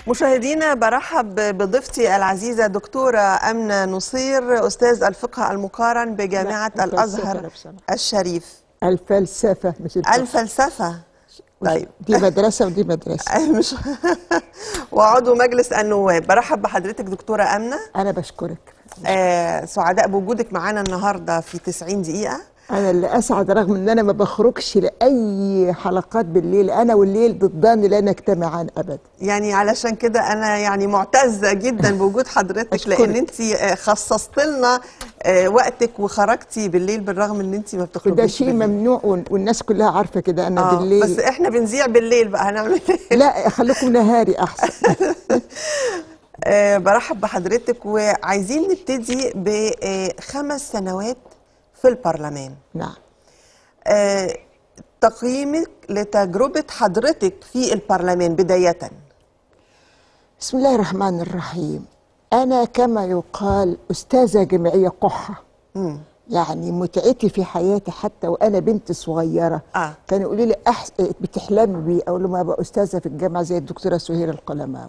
مشاهدينا برحب بضيفتي العزيزة دكتورة أمنة نصير أستاذ الفقه المقارن بجامعة لا، الأزهر الفلسفة بصراحة. الشريف الفلسفة مش الفلسفة الفلسفة طيب دي مدرسة ودي مدرسة مش وعضو مجلس النواب برحب بحضرتك دكتورة أمنة أنا بشكرك آه سعداء بوجودك معانا النهاردة في 90 دقيقة أنا اللي أسعد رغم إن أنا ما بخرجش لأي حلقات بالليل أنا والليل ضدان لا نجتمعان أبدا يعني علشان كده انا يعني معتزه جدا بوجود حضرتك أشكرك. لان انت خصصت لنا آه، وقتك وخرجتي بالليل بالرغم ان انت ما بتخرجيش وده شيء بالليل. ممنوع وال- والناس كلها عارفة كده أنا آه، بالليل بس احنا بنذيع بالليل بقى هنعمل ايه لا خليكم نهاري أحسن آه، برحب بحضرتك وعايزين نبتدي بخمس سنوات في البرلمان نعم آه، تقييمك لتجربة حضرتك في البرلمان بداية بسم الله الرحمن الرحيم أنا كما يقال أستاذة جامعية قحة مم. يعني متعتي في حياتي حتى وأنا بنت صغيرة آه. كانوا يقولوا لي أحس... بتحلمي بيه أقول لهم أبقى أستاذة في الجامعة زي الدكتورة سهير القلماوي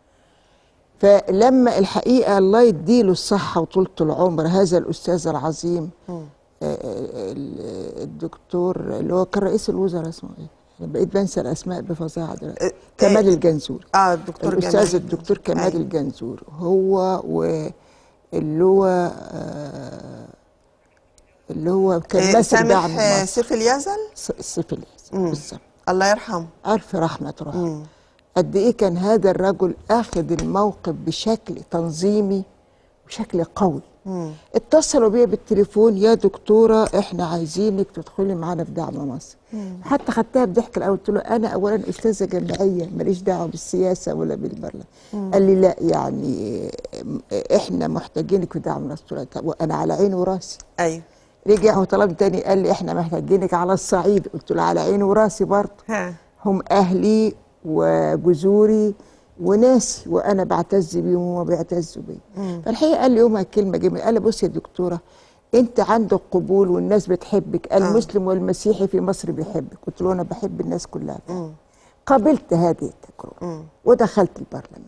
فلما الحقيقة الله يديله الصحة وطولة العمر هذا الأستاذ العظيم آه، آه، ال- الدكتور اللي هو كان رئيس الوزراء اسمه إيه؟ أنا بقيت بنسى الأسماء بفظاعة دلوقتي آه، كمال آه، الجنزوري اه الدكتور الأستاذ جمال الدكتور كمال أيوة. الجنزوري هو واللي هو آه، اللي هو كان آه، ماسك دعم سامح آه، مصر سيف اليزل س- السيف الياسر مم. بالظبط الله يرحمه ألف رحمة روح مم. قد إيه كان هذا الرجل أخذ الموقف بشكل تنظيمي بشكل قوي مم. اتصلوا بيا بالتليفون يا دكتورة احنا عايزينك تدخلي معانا في دعم مصر حتى خدتها بضحك الاول قلت له انا اولا استاذه جامعيه ماليش دعوه بالسياسه ولا بالبرلمان قال لي لا يعني اه، احنا محتاجينك في دعم مصر قلت له طب وانا على عيني وراسي ايوه رجع وطلب تاني قال لي احنا محتاجينك على الصعيد قلت له على عيني وراسي برضه ها هم اهلي وجذوري وناسي وانا بعتز بيهم وهم بيعتزوا بيا فالحقيقه قال لي يومها كلمه جميله قال لي بصي يا دكتوره انت عندك قبول والناس بتحبك المسلم والمسيحي في مصر بيحبك قلت له انا بحب الناس كلها مم. قبلت هذه التجربه مم. ودخلت البرلمان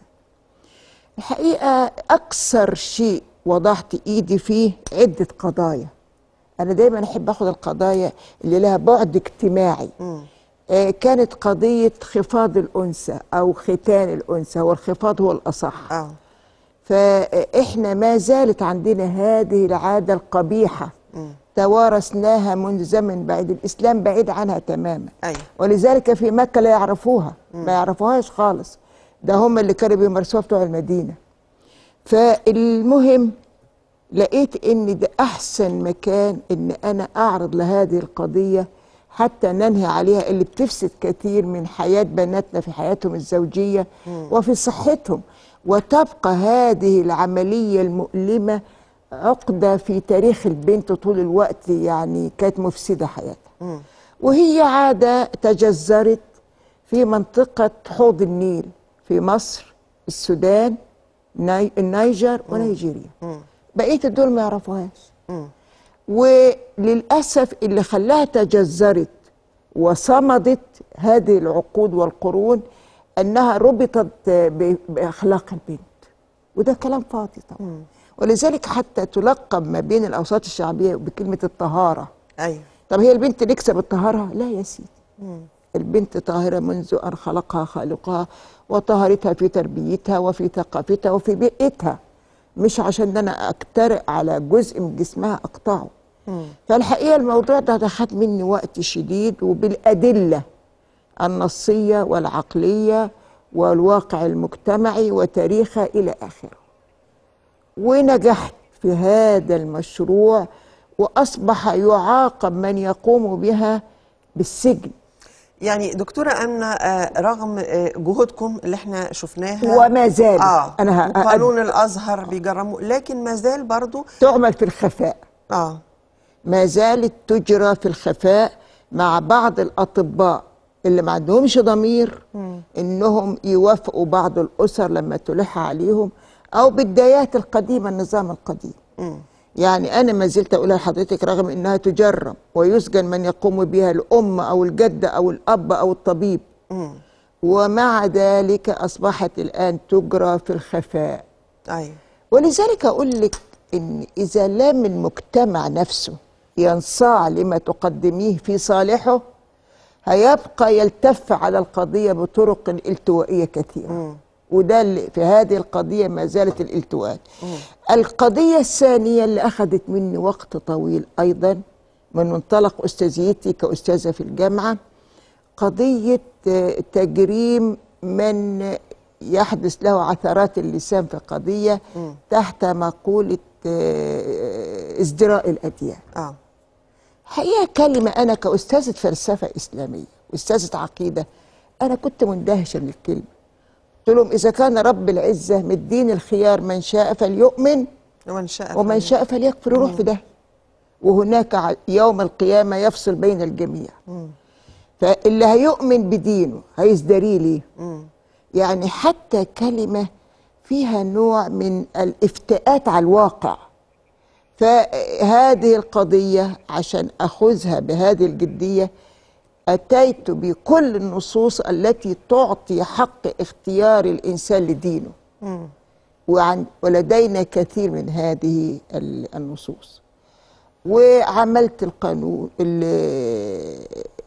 الحقيقه اكثر شيء وضعت ايدي فيه عده قضايا انا دايما احب اخد القضايا اللي لها بعد اجتماعي مم. آه، كانت قضية خفاض الأنثى أو ختان الأنثى والخفاض هو الأصح اه فإحنا ما زالت عندنا هذه العادة القبيحة مم. توارثناها منذ زمن بعيد الإسلام بعيد عنها تماما ايوه ولذلك في مكة لا يعرفوها ما يعرفوهاش خالص ده هم اللي كانوا بيمارسوها بتوع المدينة فالمهم لقيت ان ده احسن مكان ان انا اعرض لهذه القضيه حتى ننهي عليها اللي بتفسد كثير من حياه بناتنا في حياتهم الزوجيه وفي صحتهم وتبقى هذه العمليه المؤلمه عقده في تاريخ البنت طول الوقت يعني كانت مفسده حياتها مم. وهي عاده تجذرت في منطقه حوض النيل في مصر السودان ناي- النيجر ونيجيريا مم. بقيه الدول ما يعرفوهاش مم. وللاسف اللي خلاها تجذرت وصمدت هذه العقود والقرون انها ربطت ب- باخلاق البنت وده كلام فاضي طبعا ولذلك حتى تلقب ما بين الاوساط الشعبيه بكلمه الطهاره ايوه طب هي البنت نكسب الطهاره لا يا سيدي مم. البنت طاهرة منذ أن خلقها خالقها وطهرتها في تربيتها وفي ثقافتها وفي بيئتها مش عشان أنا أكترئ على جزء من جسمها أقطعه مم. فالحقيقة الموضوع ده ده خد مني وقت شديد وبالأدلة النصية والعقلية والواقع المجتمعي وتاريخها إلى آخره ونجحت في هذا المشروع وأصبح يعاقب من يقوم بها بالسجن يعني دكتورة أمنة آه، رغم آه، جهودكم اللي احنا شفناها وما زالت اه أنا ه- وقانون الأزهر بيجرموا لكن ما زال برضو تعمل في الخفاء اه ما زالت تجرى في الخفاء مع بعض الأطباء اللي ما عندهمش ضمير إنهم يوافقوا بعض الأسر لما تلح عليهم أو بدايات القديمة النظام القديم مم. يعني أنا ما زلت أقول لحضرتك رغم إنها تجرم ويسجن من يقوم بها الأم أو الجدة أو الأب أو الطبيب مم. ومع ذلك أصبحت الآن تجرى في الخفاء ايوه ولذلك أقول لك إن إذا لم المجتمع نفسه ينصاع لما تقدميه في صالحه هيبقى يلتف على القضية بطرق التوائية كثيرة وده اللي في هذه القضية ما زالت الالتواء القضية الثانية اللي أخذت مني وقت طويل أيضا من منطلق أستاذيتي كأستاذة في الجامعة قضية آه، تجريم من يحدث له عثرات اللسان في قضية تحت مقولة آه، ازدراء الأديان اه حقيقة كلمة أنا كأستاذة فلسفة إسلامية وأستاذة عقيدة أنا كنت مندهشة من الكلمة قلت لهم إذا كان رب العزة مدين الخيار من شاء فليؤمن ومن شاء ومن فليؤمن. شاء فليكفر يروح في ده وهناك ع- يوم القيامة يفصل بين الجميع فاللي هيؤمن بدينه هيزدري ليه يعني حتى كلمة فيها نوع من الافتئات على الواقع فهذه القضية عشان أخذها بهذه الجدية أتيت بكل النصوص التي تعطي حق اختيار الإنسان لدينه وعن ولدينا كثير من هذه ال- النصوص وعملت القانون ال-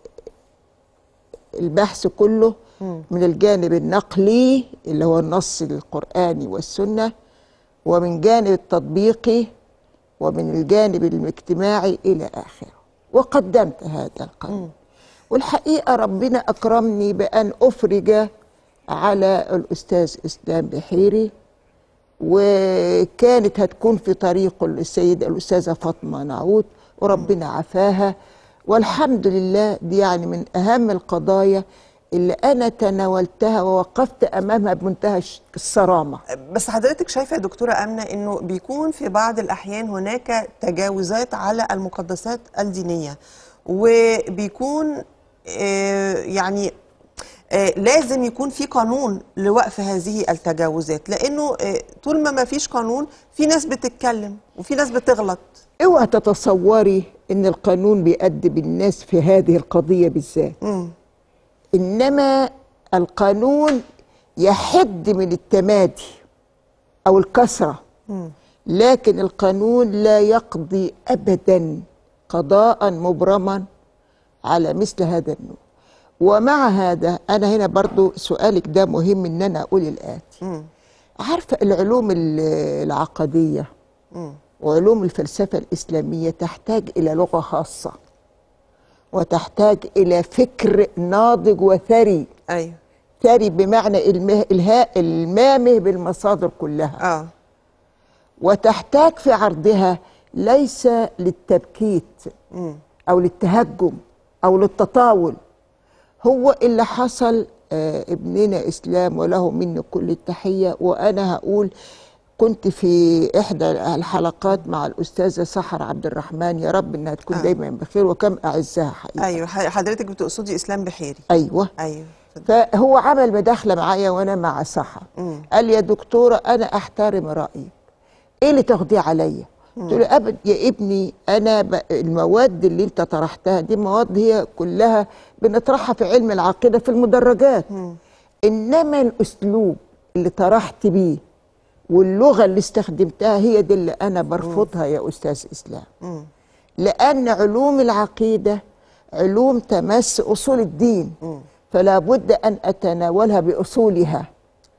البحث كله من الجانب النقلي اللي هو النص القرآني والسنة ومن جانب التطبيقي ومن الجانب الاجتماعي إلى آخره وقدمت هذا القانون والحقيقة ربنا أكرمني بأن أفرج على الأستاذ إسلام بحيري وكانت هتكون في طريقه السيدة الأستاذة فاطمة نعود وربنا عفاها والحمد لله دي يعني من أهم القضايا اللي أنا تناولتها ووقفت أمامها بمنتهى الش- الصرامة بس حضرتك شايفه يا دكتوره امنه انه بيكون في بعض الاحيان هناك تجاوزات على المقدسات الدينيه وبيكون آه، يعني آه، لازم يكون في قانون لوقف هذه التجاوزات لانه آه، طول ما ما فيش قانون في ناس بتتكلم وفي ناس بتغلط اوعى تتصوري ان القانون بيأدب الناس في هذه القضية بالذات انما القانون يحد من التمادي او الكثرة لكن القانون لا يقضي ابدا قضاء مبرما على مثل هذا النوع ومع هذا انا هنا برضو سؤالك ده مهم ان انا اقول الاتي عارفه العلوم ال- العقديه وعلوم الفلسفه الاسلاميه تحتاج الى لغه خاصه وتحتاج الى فكر ناضج وثري ايوه ثري بمعنى المه الهاء المامه بالمصادر كلها اه وتحتاج في عرضها ليس للتبكيت او للتهجم او للتطاول هو اللي حصل آه، ابننا اسلام وله مني كل التحيه وانا هقول كنت في احدى الحلقات مع الاستاذه سحر عبد الرحمن يا رب انها تكون آه. دايما بخير وكم اعزها حقيقه ايوه ح- حضرتك بتقصدي اسلام بحيري ايوه ايوه فهو عمل مداخله معايا وانا مع سحر قال لي يا دكتوره انا احترم رايك ايه اللي تاخديه عليا قلت له ابد يا ابني انا ب... المواد اللي انت طرحتها دي مواد هي كلها بنطرحها في علم العقيده في المدرجات انما الاسلوب اللي طرحت بيه واللغه اللي استخدمتها هي دي اللي انا برفضها يا استاذ اسلام لأن علوم العقيدة علوم تمس أصول الدين فلا بد أن أتناولها بأصولها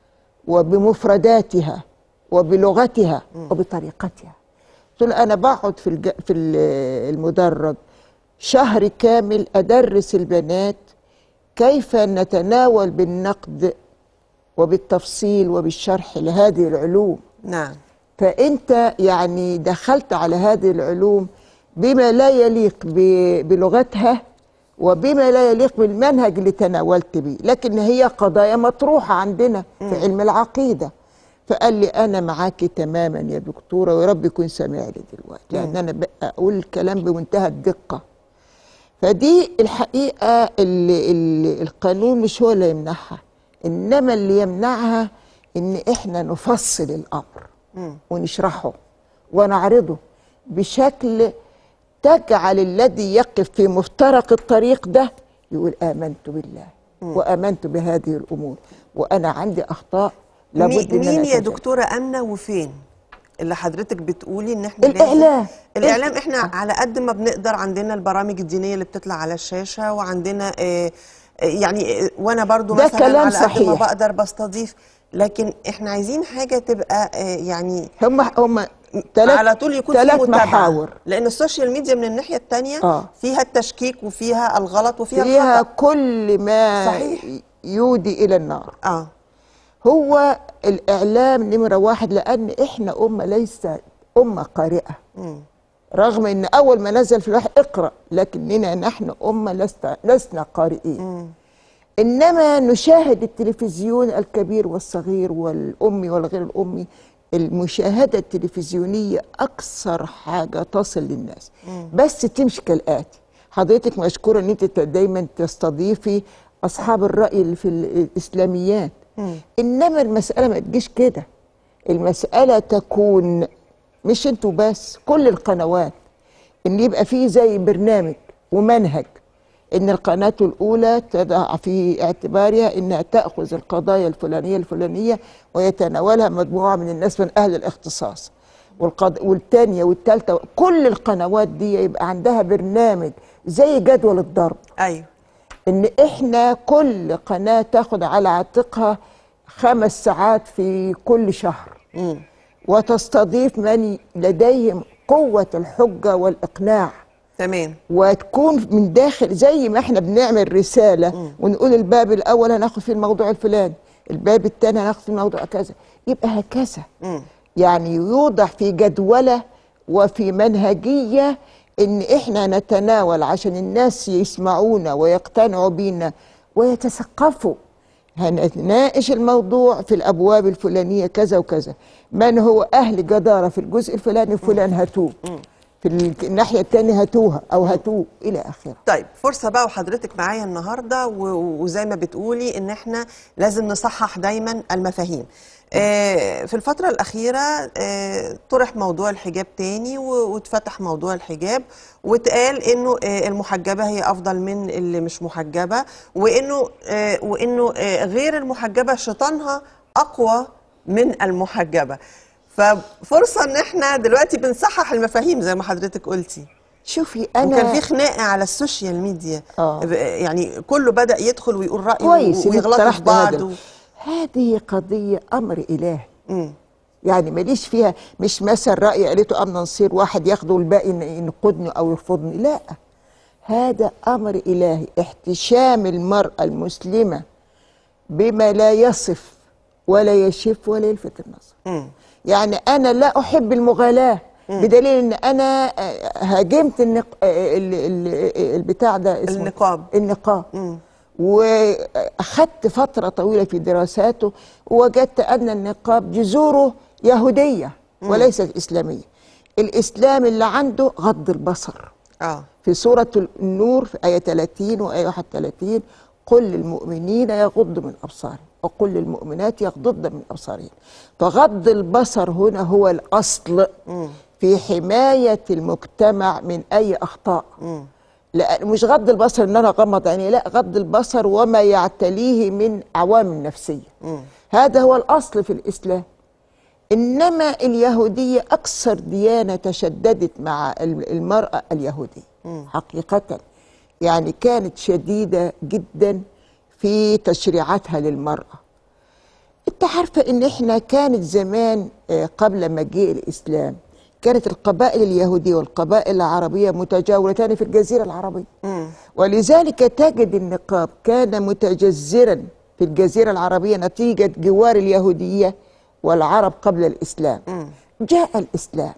وبمفرداتها وبلغتها وبطريقتها قلت له أنا بقعد في, الج... في ال- المدرج شهر كامل أدرس البنات كيف نتناول بالنقد وبالتفصيل وبالشرح لهذه العلوم نعم فانت يعني دخلت على هذه العلوم بما لا يليق ب- بلغتها وبما لا يليق بالمنهج اللي تناولت به لكن هي قضايا مطروحة عندنا في علم العقيدة فقال لي أنا معاك تماما يا دكتورة ويا رب يكون سامعني دلوقتي لأن أنا بقول الكلام بمنتهى الدقة فدي الحقيقة اللي اللي القانون مش هو اللي يمنعها إنما اللي يمنعها إن إحنا نفصل الأمر ونشرحه ونعرضه بشكل تجعل الذي يقف في مفترق الطريق ده يقول آمنت بالله وامنت بهذه الامور وانا عندي اخطاء لابد مين, ان أنا مين يا أتجاوز. دكتوره امنه وفين اللي حضرتك بتقولي ان احنا لازم- الإعلام. الاعلام احنا على قد ما بنقدر عندنا البرامج الدينيه اللي بتطلع على الشاشه وعندنا آه، آه، يعني آه، وانا برضو ده مثلا كلام على قد ما صحيح. بقدر بستضيف لكن احنا عايزين حاجه تبقى آه، يعني هم هم ثلاث على طول يكون في ثلاث متابعه محاور لان السوشيال ميديا من الناحيه الثانيه آه. فيها التشكيك وفيها الغلط وفيها فيها الخطا كل ما صحيح. يودي الى النار اه هو الاعلام نمره واحد لان احنا امه ليست امه قارئه مم. رغم ان اول ما نزل في الوحي اقرا لكننا نحن امه لست لسنا قارئين مم. انما نشاهد التلفزيون الكبير والصغير والامي والغير الامي المشاهده التلفزيونيه اكثر حاجه تصل للناس بس تمشي كالاتي حضرتك مشكوره ان انت دايما تستضيفي اصحاب الراي اللي في الاسلاميات انما المساله ما تجيش كده المساله تكون مش انتوا بس كل القنوات ان يبقى فيه زي برنامج ومنهج ان القناه الاولى تضع في اعتبارها انها تاخذ القضايا الفلانيه الفلانيه ويتناولها مجموعه من الناس من اهل الاختصاص والقض... والثانيه والثالثه كل القنوات دي يبقى عندها برنامج زي جدول الضرب ايوه ان احنا كل قناه تاخد على عاتقها خمس ساعات في كل شهر مم. وتستضيف من لديهم قوه الحجه والاقناع تمام وتكون من داخل زي ما احنا بنعمل رساله ونقول الباب الاول هناخد فيه الموضوع الفلاني الباب الثاني هناخد فيه الموضوع كذا يبقى هكذا مم. يعني يوضع في جدوله وفي منهجيه ان احنا نتناول عشان الناس يسمعونا ويقتنعوا بينا ويتثقفوا هنناقش الموضوع في الابواب الفلانيه كذا وكذا من هو اهل جداره في الجزء الفلاني فلان هاتوه في ال- الناحيه الثانيه هاتوها او هاتوه الى اخره طيب فرصة بقى وحضرتك معايا النهاردة و- وزي ما بتقولي ان احنا لازم نصحح دايما المفاهيم آه، في الفترة الأخيرة آه، طرح موضوع الحجاب تاني و- واتفتح موضوع الحجاب واتقال انه آه، المحجبة هي أفضل من اللي مش محجبة وانه آه، وانه آه، غير المحجبة شيطانها أقوى من المحجبة ففرصة ان احنا دلوقتي بنصحح المفاهيم زي ما حضرتك قلتي شوفي انا وكان في خناقه على السوشيال ميديا آه. ب- يعني كله بدا يدخل ويقول رايه كويس و- إنك ويغلطوا في طرحت بعض هذا و... هذه قضيه امر الهي مم. يعني ماليش فيها مش مثلا رأي قالته أمن نصير واحد ياخده والباقي ين- ينقدني أو يرفضني لا هذا أمر إلهي احتشام المرأة المسلمة بما لا يصف ولا يشف ولا يلفت النظر مم. يعني أنا لا أحب المغالاة بدليل ان انا آه، هاجمت النق... آه، ال- ال- البتاع ده اسمه النقاب. النقاب مم. واخدت فتره طويله في دراساته ووجدت ان النقاب جذوره يهوديه وليست اسلاميه الاسلام اللي عنده غض البصر اه في سوره النور في ايه 30 وايه 31 قل للمؤمنين يغضوا من ابصارهم وقل للمؤمنات يغضضن من ابصارهن فغض البصر هنا هو الاصل في حمايه المجتمع من اي اخطاء لا مش غض البصر ان انا اغمض عيني لا غض البصر وما يعتليه من عوامل نفسيه هذا هو الاصل في الاسلام انما اليهوديه اكثر ديانه تشددت مع ال- المراه اليهوديه حقيقه يعني كانت شديده جدا في تشريعاتها للمراه انت عارفه ان احنا كانت زمان آه، قبل مجيء الاسلام كانت القبائل اليهوديه والقبائل العربيه متجاورتان في الجزيره العربيه ولذلك تجد النقاب كان متجذرا في الجزيره العربيه نتيجه جوار اليهوديه والعرب قبل الاسلام جاء الاسلام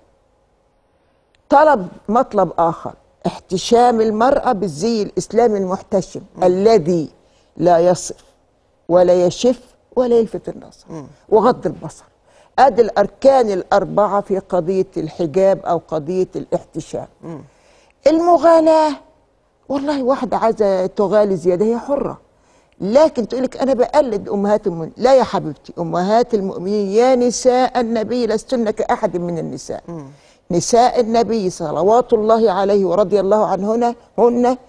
طلب مطلب آخر احتشام المرأة بالزي الإسلامي المحتشم الذي لا يصف ولا يشف ولا يلفت النظر وغض البصر ادي الاركان الاربعه في قضيه الحجاب او قضيه الاحتشام المغالاه والله واحده عايزه تغالي زياده هي حره لكن تقول لك انا بقلد امهات المؤمنين لا يا حبيبتي امهات المؤمنين يا نساء النبي لستن كاحد من النساء نساء النبي صلوات الله عليه ورضي الله عنهن هن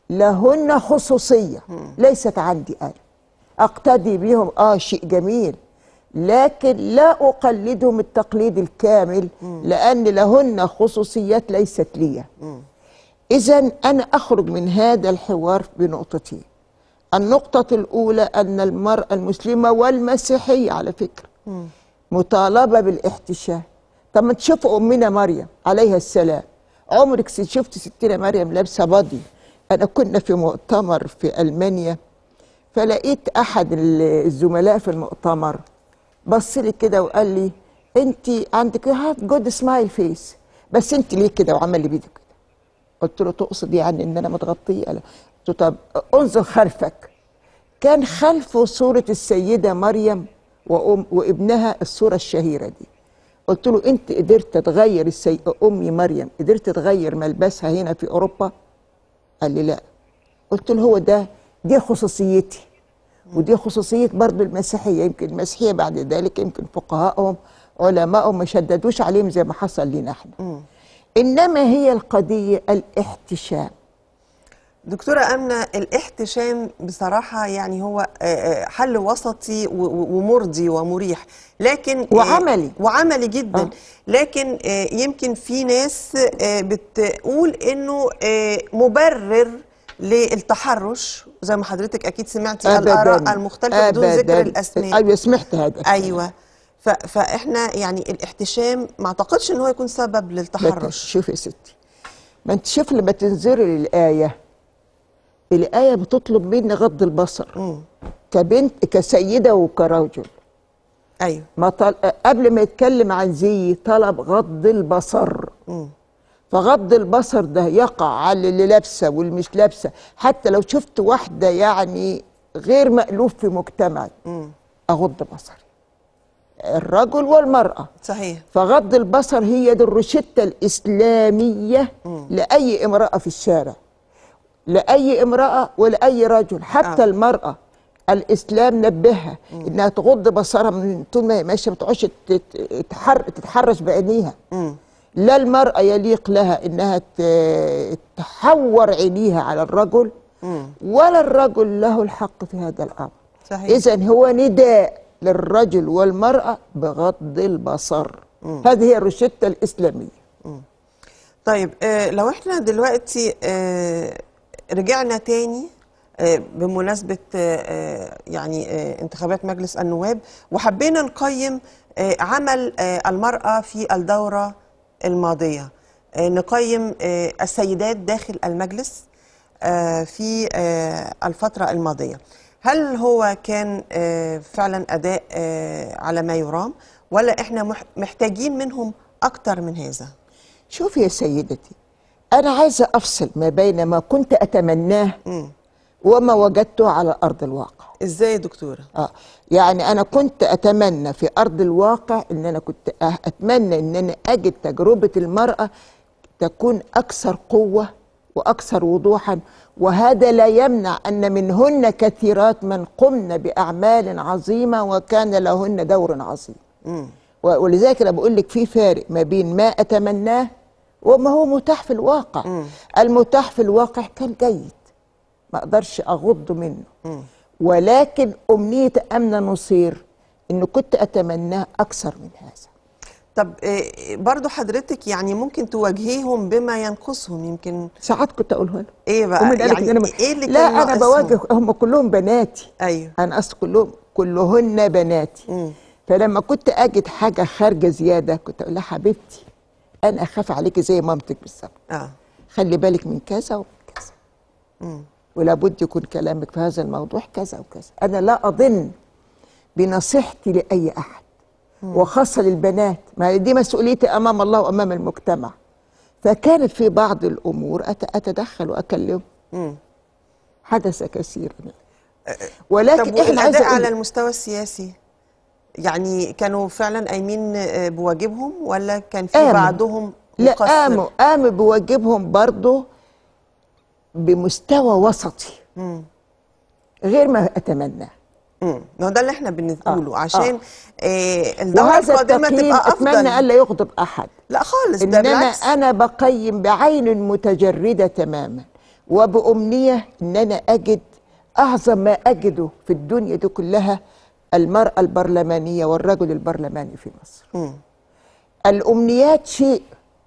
لهن خصوصية ليست عندي أنا أقتدي بهم آه شيء جميل لكن لا أقلدهم التقليد الكامل لأن لهن خصوصيات ليست لي إذا أنا أخرج من هذا الحوار بنقطتين النقطة الأولى أن المرأة المسلمة والمسيحية على فكرة مطالبة بالاحتشام طب ما تشوف أمنا مريم عليها السلام عمرك س- شفت ستنا مريم لابسة بادي أنا كنا في مؤتمر في ألمانيا فلقيت أحد ال- الزملاء في المؤتمر بص لي كده وقال لي أنت عندك هاف جود سمايل فيس بس أنت ليه كده وعمل لي بيدك كده قلت له تقصد يعني ان انا متغطيه قال قلت له طب انظر خلفك كان خلفه صوره السيده مريم وأم وابنها الصوره الشهيره دي قلت له انت قدرت تغير السي... امي مريم قدرت تغير ملبسها هنا في اوروبا قال لي لا قلت له هو ده دي خصوصيتي ودي خصوصية برضو المسيحية يمكن المسيحية بعد ذلك يمكن فقهائهم علمائهم ما شددوش عليهم زي ما حصل لنا احنا إنما هي القضية الاحتشام دكتورة أمنة الاحتشام بصراحة يعني هو آه، آه، حل وسطي و- و- ومرضي ومريح لكن آه، وعملي. وعملي جدا آه. لكن آه، يمكن في ناس آه، بتقول إنه آه، مبرر للتحرش زي ما حضرتك أكيد سمعتي الآراء المختلفة بدون ذكر أبداً. الأسماء أيوة سمعت هذا الكلام. أيوة ف- فإحنا يعني الاحتشام ما أعتقدش إن هو يكون سبب لكن للتحرش شوفي يا ستي ما انت شوف لما تنظري للآية الآية بتطلب مني غض البصر كبنت كسيدة وكرجل أيوة ما طل... قبل ما يتكلم عن زي طلب غض البصر فغض البصر ده يقع على اللي لابسه واللي مش لابسه حتى لو شفت واحده يعني غير مألوف في مجتمعي اغض بصري الرجل والمراه صحيح فغض البصر هي دي الروشته الاسلاميه لاي امراه في الشارع لاي امراه ولاي رجل حتى آه. آه. المراه الاسلام نبهها انها تغض بصرها من طول ما هي ماشيه ما تقعدش تت- تحر تتحرش بعينيها لا المراه يليق لها انها ت- تحور عينيها على الرجل ولا الرجل له الحق في هذا الامر صحيح. اذا هو نداء للرجل والمراه بغض البصر هذه هي الروشته الاسلاميه طيب آه، لو احنا دلوقتي آه، رجعنا تاني آه، بمناسبة آه، آه، يعني آه، انتخابات مجلس النواب وحبينا نقيم آه، عمل آه، المرأة في الدورة الماضية آه، نقيم آه، السيدات داخل المجلس آه، في آه، الفترة الماضية هل هو كان آه، فعلا أداء آه، على ما يرام ولا احنا مح- محتاجين منهم أكتر من هذا؟ شوفي يا سيدتي أنا عايزة أفصل ما بين ما كنت أتمناه وما وجدته على أرض الواقع ازاي يا دكتورة؟ آه يعني أنا كنت أتمنى في أرض الواقع إن أنا كنت أ- أتمنى إن أنا أجد تجربة المرأة تكون أكثر قوة وأكثر وضوحا وهذا لا يمنع أن منهن كثيرات من قمن بأعمال عظيمة وكان لهن دور عظيم و- ولذلك انا بقول لك في فارق ما بين ما اتمناه وما هو متاح في الواقع المتاح في الواقع كان جيد ما اقدرش اغض منه ولكن امنيه امنه نصير انه كنت اتمناه اكثر من هذا طب آه، برضو حضرتك يعني ممكن تواجهيهم بما ينقصهم يمكن ساعات كنت اقولها له ايه بقى ومن قالك يعني إن أنا ايه اللي لا كان انا ناقصهم؟ بواجه هم كلهم بناتي ايوه انا اصل كلهم كلهن بناتي فلما كنت اجد حاجه خارجه زياده كنت اقول لها حبيبتي انا اخاف عليكي زي مامتك بالظبط اه خلي بالك من كذا ومن كذا ولا بد يكون كلامك في هذا الموضوع كذا وكذا انا لا اظن بنصيحتي لاي احد وخاصه للبنات ما هي دي مسؤوليتي امام الله وامام المجتمع فكانت في بعض الامور أت- اتدخل واكلم حدث كثيرا ولكن طب احنا عايزه والاداء أقول على المستوى السياسي يعني كانوا فعلا قايمين آه، بواجبهم ولا كان في قاموا. بعضهم لا مقصر؟ قاموا قاموا بواجبهم برضه بمستوى وسطي غير ما اتمناه مم. ما هو ده اللي احنا بنقوله عشان آه الدورة وهذا القادمة التقييم تبقى اتمنى افضل الا يغضب احد لا خالص ده انما بالعكس انا بقيم بعين متجرده تماما وبأمنية إن أنا أجد أعظم ما أجده في الدنيا دي كلها المرأة البرلمانية والرجل البرلماني في مصر مم. الأمنيات شيء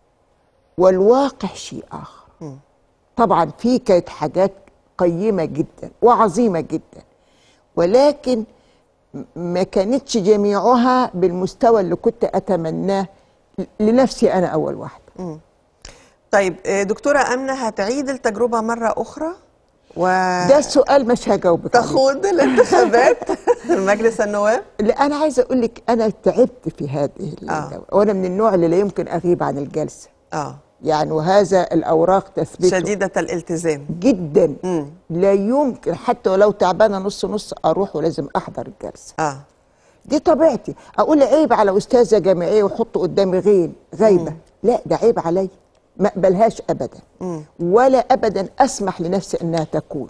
والواقع شيء آخر طبعا في كانت حاجات قيمة جدا وعظيمة جدا ولكن م- ما كانتش جميعها بالمستوى اللي كنت أتمناه لنفسي أنا أول واحدة طيب آه، دكتورة أمنة هتعيد التجربة مرة أخرى ده السؤال مش هجاوبك عليه وتخوض الانتخابات مجلس النواب لا أنا عايزة أقول لك أنا تعبت في هذه آه. الدولة وأنا من النوع اللي لا يمكن أغيب عن الجلسة اه يعني وهذا الأوراق تثبته شديدة الالتزام جدا مم. لا يمكن حتى ولو تعبانه نص نص اروح ولازم احضر الجلسه اه دي طبيعتي اقول عيب على استاذه جامعيه وحط قدامي غين غايبه لا ده عيب عليا ما اقبلهاش ابدا ولا ابدا اسمح لنفسي انها تكون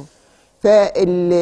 فال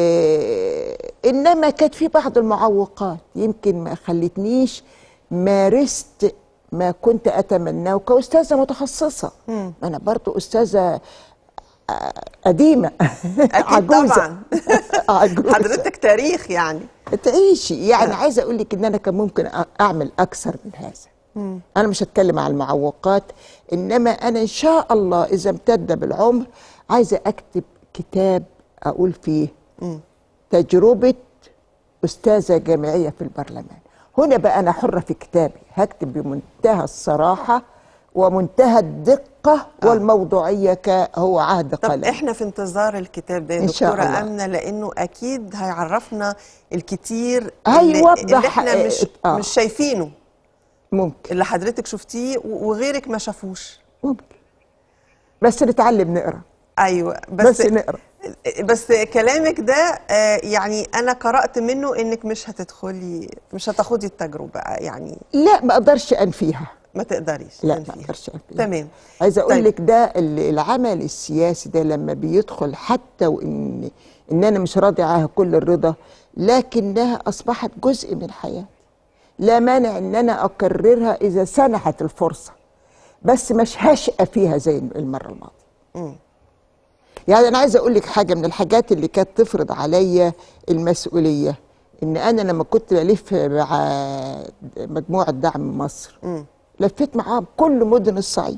انما كانت في بعض المعوقات يمكن ما خلتنيش مارست ما كنت اتمناه كاستاذه متخصصه انا برضو استاذه آه، قديمه أكيد عجوزة. طبعا عجوزة. حضرتك تاريخ يعني تعيشي يعني عايزه اقول لك ان انا كان ممكن أ- اعمل اكثر من هذا انا مش هتكلم عن المعوقات انما انا ان شاء الله اذا امتد بالعمر عايزه اكتب كتاب اقول فيه تجربه استاذه جامعيه في البرلمان هنا بقى انا حره في كتابي هكتب بمنتهى الصراحه ومنتهى الدقه والموضوعيه كهو عهد طب قلم احنا في انتظار الكتاب ده يا إن شاء دكتورة الله. أمنة لأنه أكيد هيعرفنا الكتير اللي, هيوضح اللي احنا مش آه. مش شايفينه ممكن اللي حضرتك شفتيه و- وغيرك ما شافوش ممكن بس نتعلم نقرا ايوه بس, بس بس نقرا بس كلامك ده آه، يعني انا قرأت منه انك مش هتدخلي مش هتاخدي التجربة يعني لا ما اقدرش انفيها ما تقدريش لا ما تنفيها. اقدرش انفيها تمام عايزه اقول طيب. لك ده ال- العمل السياسي ده لما بيدخل حتى وان ان انا مش راضي عنها كل الرضا لكنها اصبحت جزء من حياتي لا مانع ان انا اكررها اذا سنحت الفرصه بس مش هشقى فيها زي المره الماضيه يعني انا عايزه اقول لك حاجه من الحاجات اللي كانت تفرض عليا المسؤوليه ان انا لما كنت بلف مع مجموعه دعم مصر لفيت معاهم كل مدن الصعيد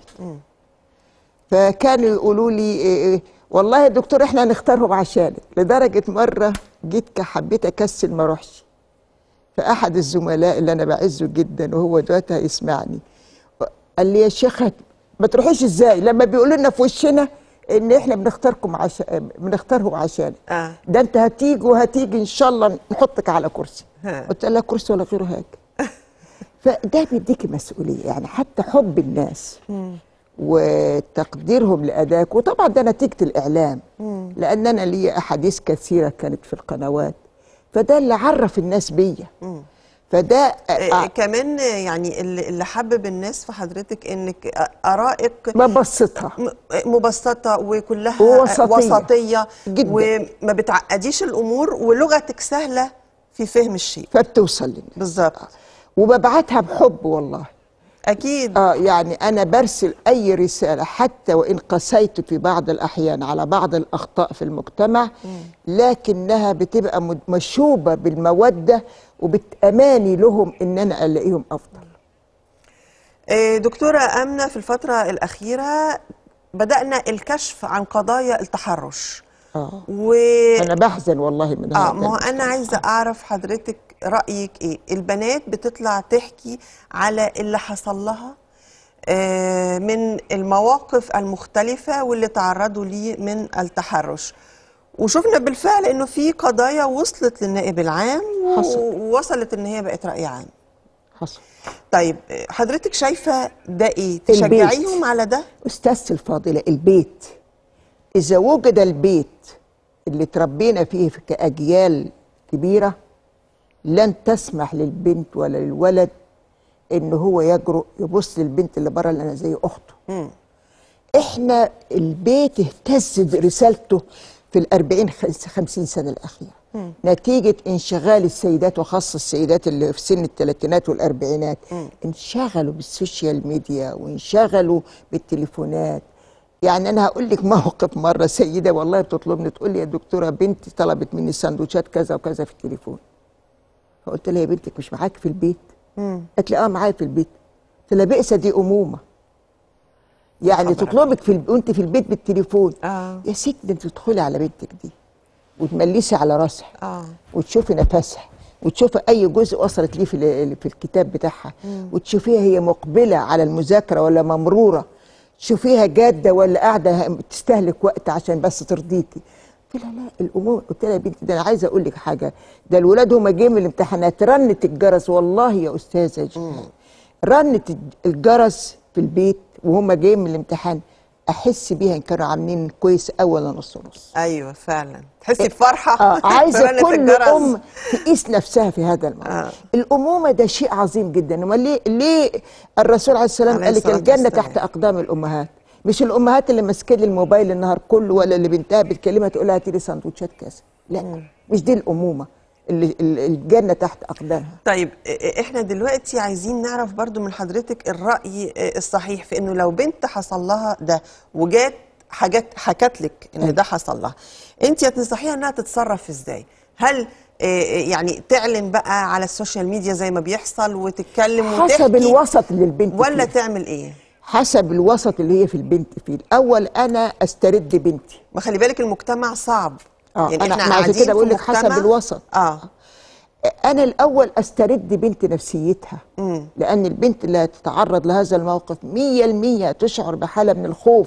فكانوا يقولوا لي إيه إيه والله يا دكتور احنا هنختارهم عشانك لدرجه مره جيت كحبيت اكسل ما اروحش فاحد الزملاء اللي انا بعزه جدا وهو دلوقتي هيسمعني قال لي يا شيخ هت- ما تروحيش ازاي لما بيقولوا لنا في وشنا ان احنا بنختاركم عشان بنختارهم عشان آه. ده انت هتيجي وهتيجي ان شاء الله نحطك على كرسي ها. قلت لها كرسي ولا غيره هاك فده بيديكي مسؤوليه يعني حتى حب الناس وتقديرهم لادائك وطبعا ده نتيجه الاعلام لان انا لي احاديث كثيره كانت في القنوات فده اللي عرف الناس بيا فده آه، آه، كمان يعني اللي اللي حبب الناس في حضرتك انك ارائك ببسطها م- مبسطة وكلها ووسطية. وسطية جداً. وما بتعقديش الأمور ولغتك سهلة في فهم الشيء فبتوصل للناس بالظبط وببعتها بحب والله أكيد اه يعني انا برسل اي رساله حتى وان قسيت في بعض الاحيان على بعض الاخطاء في المجتمع لكنها بتبقى مد- مشوبه بالموده وبتاماني لهم ان انا الاقيهم افضل آه، دكتورة أمنة في الفترة الأخيرة بدأنا الكشف عن قضايا التحرش اه و انا بحزن والله من هذا اه ما هو انا المستوى. عايزه اعرف حضرتك رايك ايه البنات بتطلع تحكي على اللي حصل لها آه، من المواقف المختلفه واللي تعرضوا ليه من التحرش وشفنا بالفعل انه في قضايا وصلت للنائب العام و- حصل. ووصلت ان هي بقت راي عام حصل طيب آه، حضرتك شايفه ده ايه البيت. تشجعيهم على ده استاذتي الفاضله البيت اذا وجد البيت اللي تربينا فيه في كاجيال كبيره لن تسمح للبنت ولا للولد ان هو يجرؤ يبص للبنت اللي بره اللي انا زي اخته احنا البيت اهتز برسالته في الأربعين خمس- خمسين سنة الأخيرة نتيجة انشغال السيدات وخاصة السيدات اللي في سن الثلاثينات والأربعينات انشغلوا بالسوشيال ميديا وانشغلوا بالتليفونات يعني انا هقول لك موقف مره سيده والله بتطلبني تقول لي يا دكتوره بنتي طلبت مني سندوتشات كذا وكذا في التليفون فقلت لها يا بنتك مش معاك في البيت قالت لي اه معايا في البيت قلت لها بئس دي امومه يعني خبر تطلبك في الب... وانت في البيت بالتليفون آه. يا ست ده انت تدخلي على بنتك دي وتملسي على راسها اه وتشوفي نفسها وتشوفي اي جزء وصلت ليه في ال- في الكتاب بتاعها وتشوفيها هي مقبله على المذاكره ولا ممروره تشوفيها جاده ولا قاعده تستهلك وقت عشان بس ترضيكي قلت لها لا الامور قلت لها يا بنتي ده انا عايزه اقول لك حاجه ده الولاد هما جايين من الامتحانات رنت الجرس والله يا استاذه جيهان رنت الجرس في البيت وهما جايين من الامتحان احس بيها ان كانوا عاملين كويس اول نص نص ايوه فعلا تحسي بفرحه آه عايزه فرنة كل الجرس. ام تقيس نفسها في هذا الموضوع آه. آه. الامومه ده شيء عظيم جدا امال ليه ليه الرسول عليه السلام عليه قال لك الصلاة الجنه والسلام. تحت اقدام الامهات مش الامهات اللي ماسكين لي الموبايل النهار كله ولا اللي بنتها بتكلمها تقول لها هاتي لي سندوتشات كذا لا مش دي الامومه اللي ال- الجنه تحت اقدامها طيب إ- احنا دلوقتي عايزين نعرف برضو من حضرتك الرأي الصحيح في انه لو بنت حصل لها ده وجات حاجات حكت لك ان ده حصل لها انت هتنصحيها انها تتصرف ازاي هل آه، يعني تعلن بقى على السوشيال ميديا زي ما بيحصل وتتكلم حسب وتحكي الوسط اللي البنت ولا فيه. تعمل ايه حسب الوسط اللي هي في البنت فيه الاول انا استرد بنتي ما خلي بالك المجتمع صعب آه، أنا- أنا عشان قاعدين كده في بقول لك حسب مجتمع- الوسط. اه انا الاول استرد بنت نفسيتها مم. لان البنت اللي هتتعرض لهذا الموقف مية المية تشعر بحالة من الخوف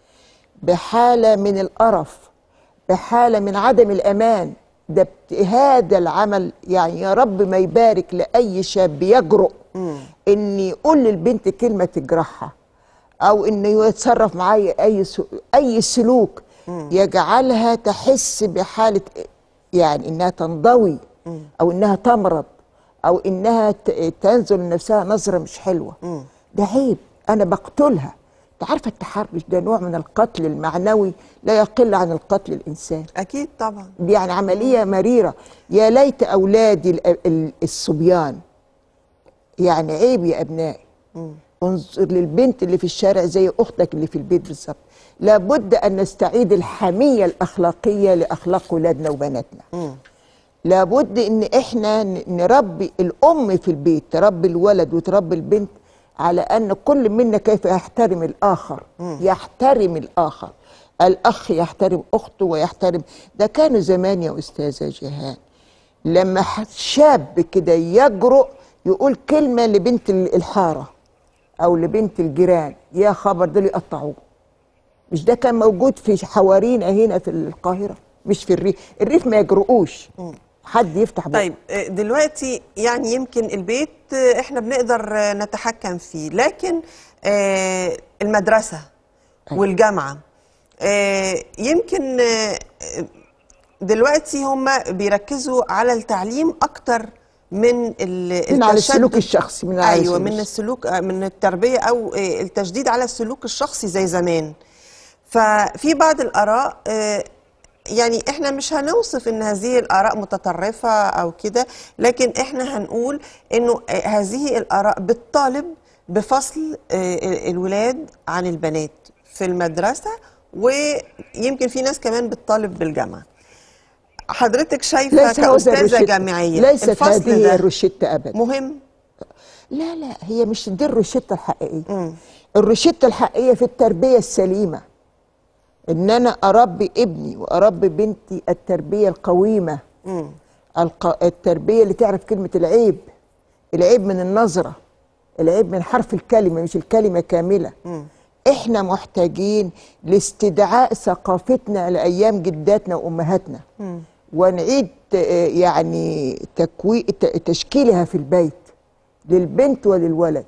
بحالة من القرف بحالة من عدم الأمان ده بت- هذا العمل يعني يا رب ما يبارك لأي شاب يجرؤ إن يقول للبنت كلمة تجرحها أو إنه يتصرف معايا أي سو أي سلوك يجعلها تحس بحالة يعني إنها تنضوي أو إنها تمرض أو إنها ت- تنزل لنفسها نظرة مش حلوة ده عيب أنا بقتلها أنت عارفة التحرش ده نوع من القتل المعنوي لا يقل عن القتل الإنسان اكيد طبعا يعني عملية مريرة يا ليت أولادي ال- ال- الصبيان يعني عيب يا أبنائي انظر للبنت اللي في الشارع زي أختك اللي في البيت بالظبط لابد أن نستعيد الحمية الأخلاقية لأخلاق ولادنا وبناتنا لابد ان احنا ن- نربي الام في البيت تربي الولد وتربي البنت على ان كل منا كيف يحترم الاخر يحترم الاخر الاخ يحترم اخته ويحترم ده كانوا زمان يا استاذه جيهان لما ح- شاب كده يجرؤ يقول كلمه لبنت ال- الحاره او لبنت الجيران يا خبر دول يقطعوه مش ده كان موجود في حوارينا هنا في القاهره مش في الريف الريف ما يجرؤوش حد يفتح بقه طيب آه، دلوقتي يعني يمكن البيت آه، احنا بنقدر آه، نتحكم فيه لكن آه، المدرسة والجامعة آه، يمكن آه، آه، دلوقتي هم بيركزوا على التعليم أكتر من ال- من على التشدد. السلوك الشخصي من على ايوه السلوك من السلوك آه، من التربيه او آه، التشديد على السلوك الشخصي زي زمان ففي بعض الاراء آه، يعني احنا مش هنوصف ان هذه الاراء متطرفه او كده لكن احنا هنقول انه آه، هذه الاراء بتطالب بفصل آه، الولاد عن البنات في المدرسه ويمكن في ناس كمان بتطالب بالجامعه حضرتك شايفه ليس هذا كاستاذه الروشتة. جامعيه ليست الفصل هذه هي ده الروشتة ابدا مهم لا لا هي مش دي الروشتة الحقيقية الروشتة الحقيقية في التربية السليمة ان انا اربي ابني واربي بنتي التربية القويمة الق... التربية اللي تعرف كلمة العيب العيب من النظرة العيب من حرف الكلمة مش الكلمة كاملة احنا محتاجين لاستدعاء ثقافتنا لأيام جداتنا وأمهاتنا ونعيد آه، يعني تكوي... ت- تشكيلها في البيت للبنت وللولد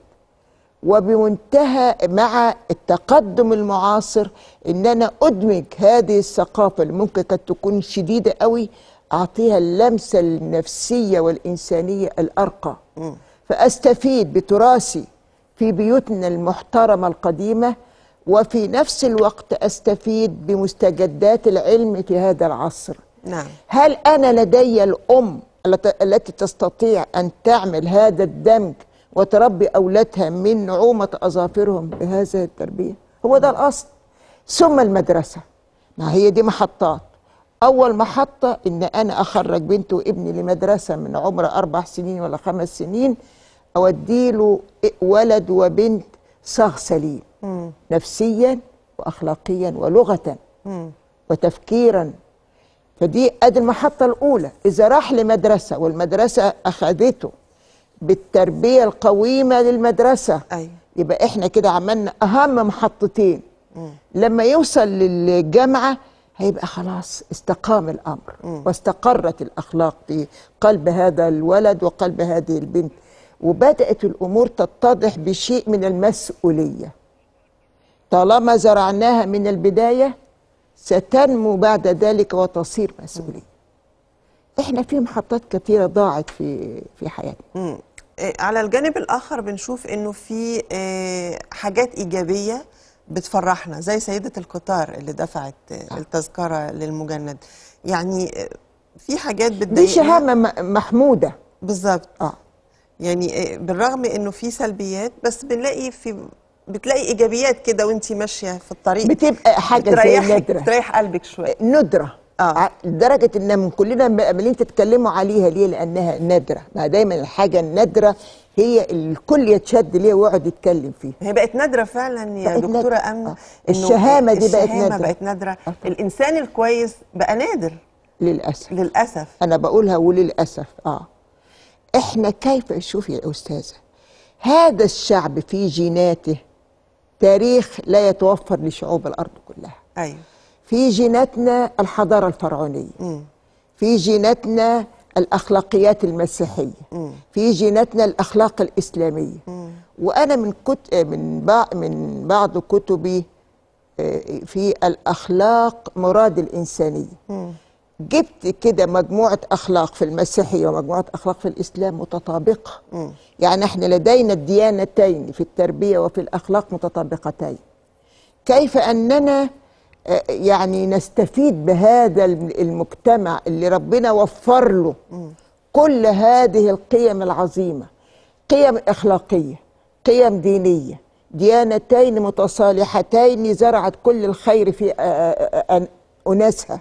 وبمنتهى مع التقدم المعاصر ان انا ادمج هذه الثقافه اللي ممكن قد تكون شديده قوي اعطيها اللمسه النفسيه والانسانيه الارقى فاستفيد بتراثي في بيوتنا المحترمه القديمه وفي نفس الوقت استفيد بمستجدات العلم في هذا العصر نعم هل أنا لدي الأم الت- التي تستطيع أن تعمل هذا الدمج وتربي أولادها من نعومة أظافرهم بهذه التربية هو ده الأصل ثم المدرسة ما هي دي محطات أول محطة إن أنا أخرج بنتي وابني لمدرسة من عمر أربع سنين ولا خمس سنين أوديله ولد وبنت صاغ سليم نفسيا وأخلاقيا ولغة وتفكيرا فدي ادي المحطة الأولى إذا راح لمدرسة والمدرسة أخذته بالتربية القويمة للمدرسة أيوة. يبقى احنا كده عملنا أهم محطتين لما يوصل للجامعة هيبقى خلاص استقام الأمر واستقرت الأخلاق في قلب هذا الولد وقلب هذه البنت وبدأت الأمور تتضح بشيء من المسؤولية طالما زرعناها من البداية ستنمو بعد ذلك وتصير مسؤولية احنا في محطات كثيرة ضاعت في في حياتنا مم. إيه، على الجانب الآخر بنشوف إنه في آه، حاجات إيجابية بتفرحنا زي سيدة القطار اللي دفعت آه، التذكرة للمجند يعني آه، في حاجات دي بتضايقنا شهامة م- محمودة بالظبط اه يعني آه، بالرغم إنه في سلبيات بس بنلاقي في بتلاقي إيجابيات كده وأنت ماشية في الطريق بتبقى حاجة زي بتريحك نادرة بتريح قلبك شوية ندرة آه. ع- لدرجة ان من كلنا عمالين تتكلموا عليها ليه لانها نادرة ما دايما الحاجة النادرة هي الكل يتشد ليها ويقعد يتكلم فيها هي بقت نادرة فعلا يا بقت دكتورة نادرة. أمنة آه. إنه الشهامة دي بقت الشهامة نادرة. بقت نادرة آه. الإنسان الكويس بقى نادر للأسف للأسف انا بقولها وللاسف اه احنا كيف شوفي يا استاذه هذا الشعب في جيناته تاريخ لا يتوفر لشعوب الارض كلها أيوه في جيناتنا الحضاره الفرعونيه في جيناتنا الاخلاقيات المسيحيه في جيناتنا الاخلاق الاسلاميه وانا من كت من بعض من بعض كتبي آه، في الاخلاق مراد الانسانيه جبت كده مجموعة أخلاق في المسيحية ومجموعة أخلاق في الإسلام متطابقة يعني احنا لدينا الديانتين في التربية وفي الأخلاق متطابقتين كيف أننا آه، يعني نستفيد بهذا الم- المجتمع اللي ربنا وفر له كل هذه القيم العظيمة قيم أخلاقية قيم دينية ديانتين متصالحتين زرعت كل الخير في آه، آه، آه، أناسها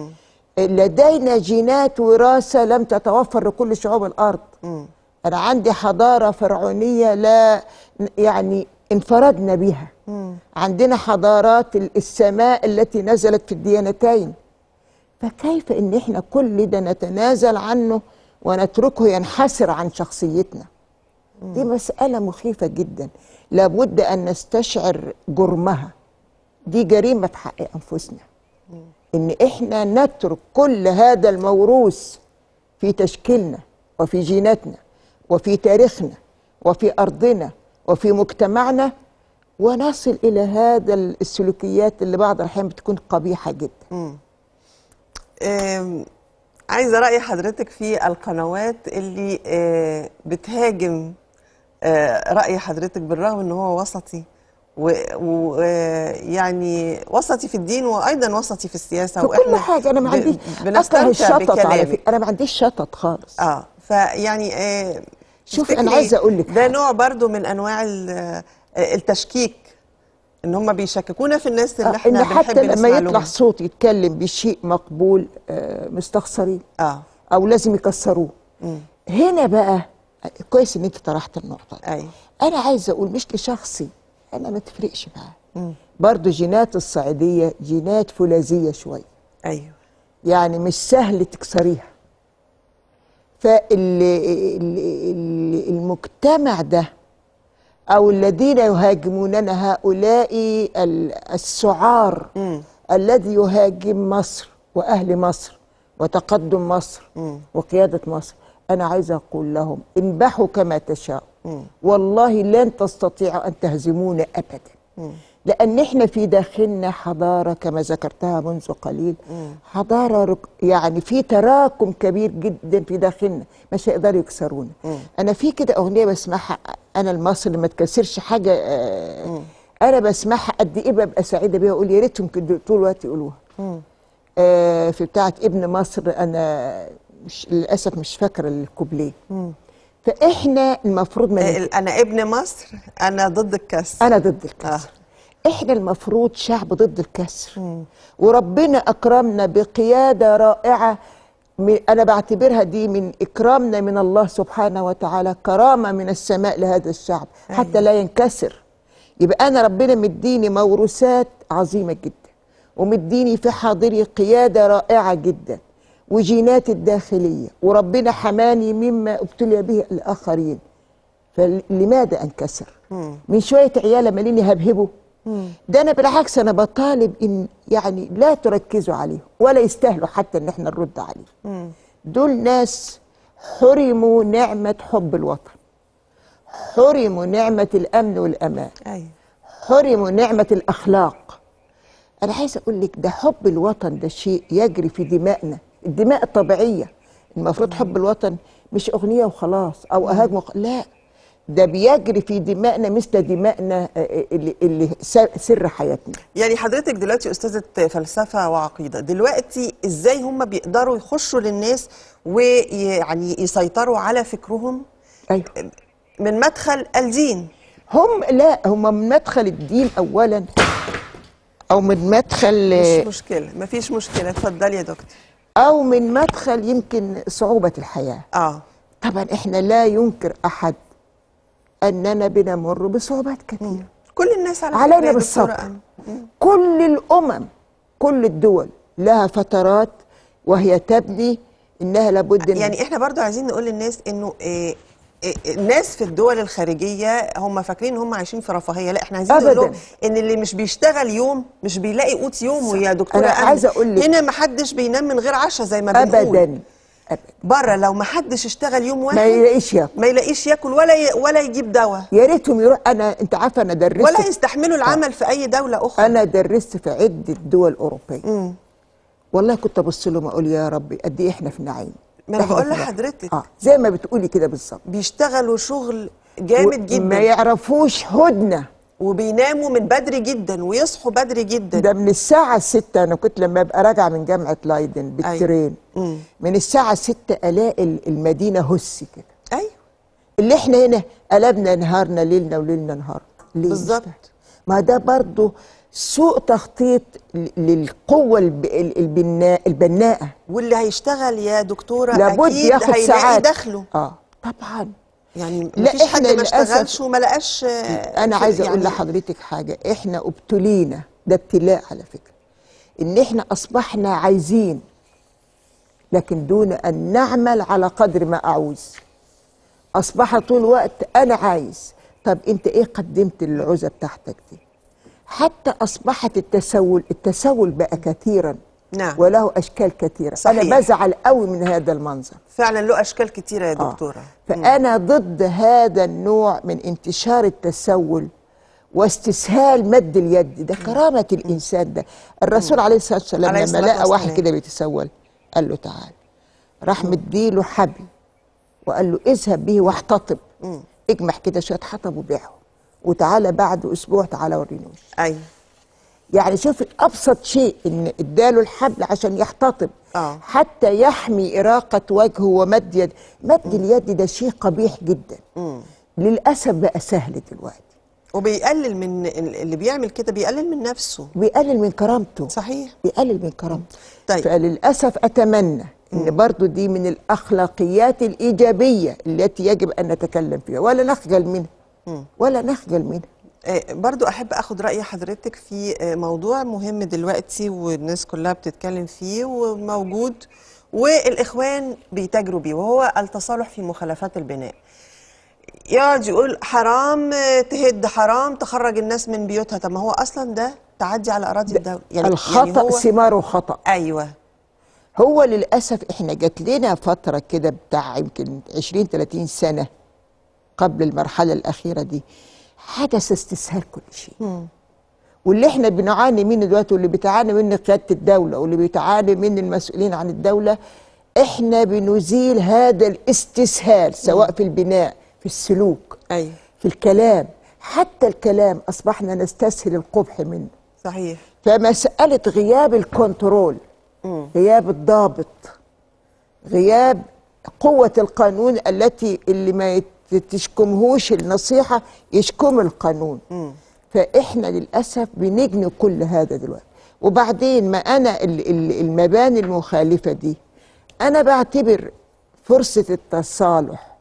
لدينا جينات وراثة لم تتوفر لكل شعوب الأرض أنا عندي حضارة فرعونية لا يعني انفردنا بها عندنا حضارات السماء التي نزلت في الديانتين فكيف ان احنا كل ده نتنازل عنه ونتركه ينحسر عن شخصيتنا دي مسألة مخيفة جدا لابد أن نستشعر جرمها دي جريمة في حق أنفسنا إن إحنا نترك كل هذا الموروث في تشكيلنا وفي جيناتنا وفي تاريخنا وفي أرضنا وفي مجتمعنا ونصل إلى هذا السلوكيات اللي بعض الأحيان بتكون قبيحة جدا آم، عايزة رأي حضرتك في القنوات اللي آه، بتهاجم آه، رأي حضرتك بالرغم ان هو وسطي ويعني وسطي في الدين وايضا وسطي في السياسه في كل حاجة أنا ما ب- عنديش أكره بنستمتع الشطط على بكلامك. فكرة أنا ما عنديش شطط خالص اه فيعني آه شوف، أنا تفتكري عايزة أقول لك ده حاجة. نوع برضو من انواع ال- آه، التشكيك ان هم بيشككونا في الناس اللي آه، احنا إن حتى بنحب لما نسمع يطلع لهم صوت يتكلم بشيء مقبول آه، مستخسرين اه أو لازم يكسروه هنا بقى كويس إن أنت طرحت النقطة دي ايوه انا عايزه اقول مش لشخصي انا ما تفرقش معاه برضو جينات الصعيديه جينات فولاذيه شويه ايوه يعني مش سهل تكسريها فالمجتمع ده او الذين يهاجموننا هؤلاء ال- السعار الذي يهاجم مصر واهل مصر وتقدم مصر وقياده مصر انا عايزه اقول لهم انبحوا كما تشاء والله لن تستطيعوا ان تهزمونا ابدا لان احنا في داخلنا حضاره كما ذكرتها منذ قليل حضاره رك- يعني في تراكم كبير جدا في داخلنا مش هيقدروا يكسرونا انا في كده اغنيه بسمعها انا المصري ما تكسرش حاجه آه، انا بسمعها قد ايه ببقى سعيده بيها اقول يا ريتهم كده طول الوقت يقولوها آه، في بتاعه ابن مصر انا مش للاسف مش فاكره الكوبليه فاحنا المفروض ما آه، انا ابن مصر انا ضد الكسر انا ضد الكسر احنا المفروض شعب ضد الكسر وربنا اكرمنا بقياده رائعه م- انا بعتبرها دي من اكرامنا من الله سبحانه وتعالى كرامه من السماء لهذا الشعب حتى لا ينكسر يبقى انا ربنا مديني موروثات عظيمه جدا ومديني في حاضري قياده رائعه جدا وجينات الداخليه وربنا حماني مما ابتلي به الاخرين فلماذا انكسر من شويه عيال ماليني هبهبوا ده انا بالعكس انا بطالب ان يعني لا تركزوا عليهم ولا يستاهلوا حتى ان احنا نرد عليهم دول ناس حرموا نعمه حب الوطن حرموا نعمه الامن والامان ايوه حرموا نعمة الأخلاق أنا عايز أقول لك ده حب الوطن ده شيء يجري في دمائنا الدماء الطبيعية المفروض حب الوطن مش أغنية وخلاص أو أهاج وخ... لا ده بيجري في دمائنا مثل دمائنا آه، اللي, اللي س- سر حياتنا يعني حضرتك دلوقتي استاذه فلسفه وعقيده دلوقتي ازاي هم بيقدروا يخشوا للناس ويعني يسيطروا على فكرهم أيوه من مدخل الدين هم لا هم من مدخل الدين أولا أو من مدخل مش مشكله مفيش مشكله اتفضلي يا دكتور أو من مدخل يمكن صعوبة الحياة اه طبعا احنا لا ينكر احد اننا بنمر بصعوبات كثيره كل الناس على علينا فكرة يا بالصبر دكتورة أمل. كل الامم كل الدول لها فترات وهي تبني انها لابد إن يعني احنا برضو عايزين نقول للناس انه إيه إيه الناس في الدول الخارجيه هم فاكرين ان هم عايشين في رفاهيه لا احنا عايزين نقول لهم أبداً. ان اللي مش بيشتغل يوم مش بيلاقي قوت يومه يا دكتوره أنا أمل. عايزة أقول لك- هنا ما حدش بينام من غير عشاء زي ما بنقول ابدا ابدا بره لو ما حدش اشتغل يوم واحد ما يلاقيش ياكل ما يلاقيش ياكل ولا ي... ولا يجيب دواء يا ريتهم يروح انا انت عارفه انا درست ولا يستحملوا العمل في اي دوله اخرى انا درست في عده دول اوروبيه والله كنت ابص لهم اقول يا ربي قد ايه احنا في نعيم ما أنا إحنا بقول في نعيم. لحضرتك. اه زي ما بتقولي كده بالظبط بيشتغلوا شغل جامد ما جدا يعرفوش هدنه وبيناموا من بدري جدا ويصحوا بدري جدا ده من الساعة ستة أنا كنت لما أبقى راجعة من جامعة لايدن بالترين مم. من الساعة ستة ألاقي ال- المدينة هسي كده ايوه اللي احنا هنا قلبنا نهارنا ليلنا وليلنا نهار ليه بالظبط. مش فاهم. ما ده برضو سوء تخطيط ل- للقوة الب- ال- البناء البناءة واللي هيشتغل يا دكتوره لابد اكيد ياخد هيلاقي ساعات دخله اه طبعا يعني لا، مفيش إحنا حد ما للأسف- اشتغلش وما لقاش آه، انا في- عايزه اقول يعني لحضرتك حاجه احنا ابتلينا ده ابتلاء على فكره ان احنا اصبحنا عايزين لكن دون ان نعمل على قدر ما اعوز اصبح طول الوقت انا عايز طب انت ايه قدمت للعوزه بتاعتك دي حتى اصبحت التسول التسول بقى كثيرا نعم. وله اشكال كثيره صحيح. انا بزعل قوي من هذا المنظر فعلا له اشكال كتيره يا آه. دكتوره فأنا ضد هذا النوع من انتشار التسول واستسهال مد اليد ده كرامة الإنسان ده الرسول عليه الصلاة والسلام عليه لما الصلاة لقى واحد والسلام. كده بيتسول قال له تعال راح مديله حبل وقال له اذهب به واحتطب اجمع كده شوية حطب وبيعهم وتعالى بعد أسبوع تعالى وريني وشك ايوه يعني شوف ابسط شيء ان اداله الحبل عشان يحتطب آه. حتى يحمي اراقه وجهه ومد يد مد اليد ده شيء قبيح جدا للاسف بقى سهل دلوقتي وبيقلل من اللي بيعمل كده بيقلل من نفسه بيقلل من كرامته صحيح بيقلل من كرامته طيب. فللاسف اتمنى ان برضو دي من الاخلاقيات الايجابيه التي يجب ان نتكلم فيها ولا نخجل منها ولا نخجل منها آه، برضو أحب أخد رأي حضرتك في آه، موضوع مهم دلوقتي والناس كلها بتتكلم فيه وموجود والإخوان بيتاجروا بيه وهو التصالح في مخالفات البناء يقعد يقول حرام آه، تهد حرام تخرج الناس من بيوتها طب ما هو أصلا ده تعدي على أراضي الدولة الخطا هو ثماره خطا أيوه هو للأسف إحنا جات لنا فترة كده بتاع يمكن 20 30 سنة قبل المرحلة الأخيرة دي حدث استسهال كل شيء واللي احنا بنعاني منه دلوقتي واللي بتعاني منه قيادة الدولة واللي بيتعاني منه المسؤولين عن الدولة احنا بنزيل هذا الاستسهال سواء في البناء في السلوك أيوه في الكلام حتى الكلام أصبحنا نستسهل القبح منه صحيح فمسألة غياب الكنترول غياب الضابط غياب قوة القانون التي اللي ما يت- تشكمهوش النصيحة يشكم القانون فاحنا للاسف بنجني كل هذا دلوقتي وبعدين ما انا ال- ال- المباني المخالفه دي انا بعتبر فرصه التصالح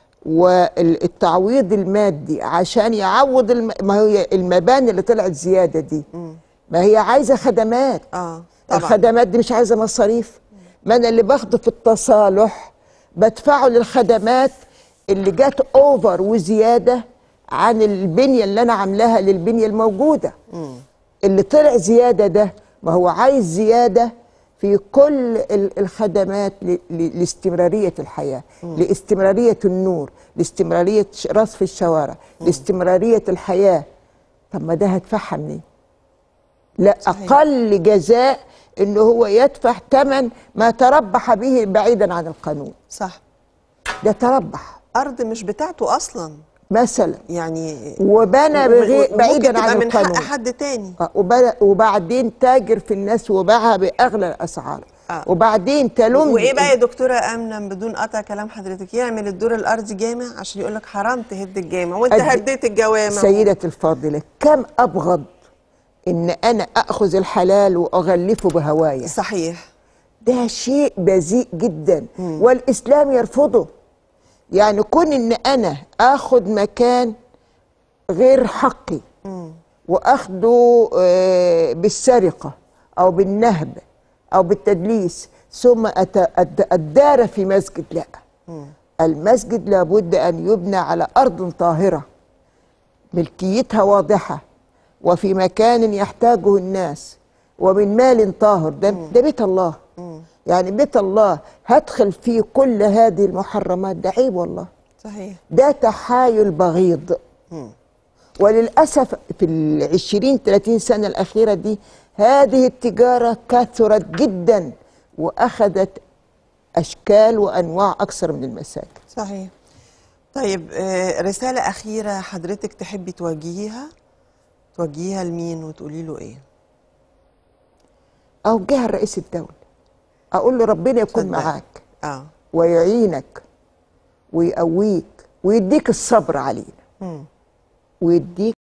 والتعويض المادي عشان يعوض الم... ما هي المباني اللي طلعت زياده دي ما هي عايزه خدمات اه طبعا الخدمات دي مش عايزه مصاريف ما انا اللي باخده في التصالح بدفعه للخدمات اللي جت اوفر وزياده عن البنيه اللي انا عاملاها للبنيه الموجوده اللي طلع زياده ده ما هو عايز زياده في كل ال- الخدمات ل- ل- لاستمراريه الحياه لاستمراريه النور لاستمراريه ش- رصف الشوارع لاستمراريه الحياه طب ما ده هدفعها منين لا صحيح. اقل جزاء انه هو يدفع ثمن ما تربح به بعيدا عن القانون صح ده تربح ارض مش بتاعته اصلا مثلا يعني وبنى بغير بعيدا عن من حق القانون حد تاني آه، وب- وبعدين تاجر في الناس وباعها باغلى الاسعار آه. وبعدين تلوم وايه بقى يا دكتوره امنه بدون قطع كلام حضرتك يعمل الدور الارضي جامع عشان يقول لك حرام تهد الجامع وانت قد- هديت الجوامع سيدة الفاضلة كم أبغض إن أنا أخذ الحلال وأغلفه بهوايا صحيح ده شيء بذيء جدا والإسلام يرفضه يعني كون إن أنا آخذ مكان غير حقي وأخده آه، بالسرقة أو بالنهب أو بالتدليس ثم أت- أد- أدار في مسجد لا المسجد لابد أن يبنى على أرض طاهرة ملكيتها واضحة وفي مكان يحتاجه الناس ومن مال طاهر ده, ده بيت الله يعني بيت الله هدخل فيه كل هذه المحرمات ده عيب والله صحيح ده تحايل بغيض وللأسف في العشرين ثلاثين سنة الأخيرة دي هذه التجارة كثرت جدا وأخذت أشكال وأنواع أكثر من المساجد صحيح طيب آه، رساله اخيره حضرتك تحبي توجهيها توجهيها لمين وتقولي له ايه أوجهها لرئيس الدولة أقول له ربنا يكون صدق. معاك اه ويعينك ويقويك ويديك الصبر علينا مم. ويديك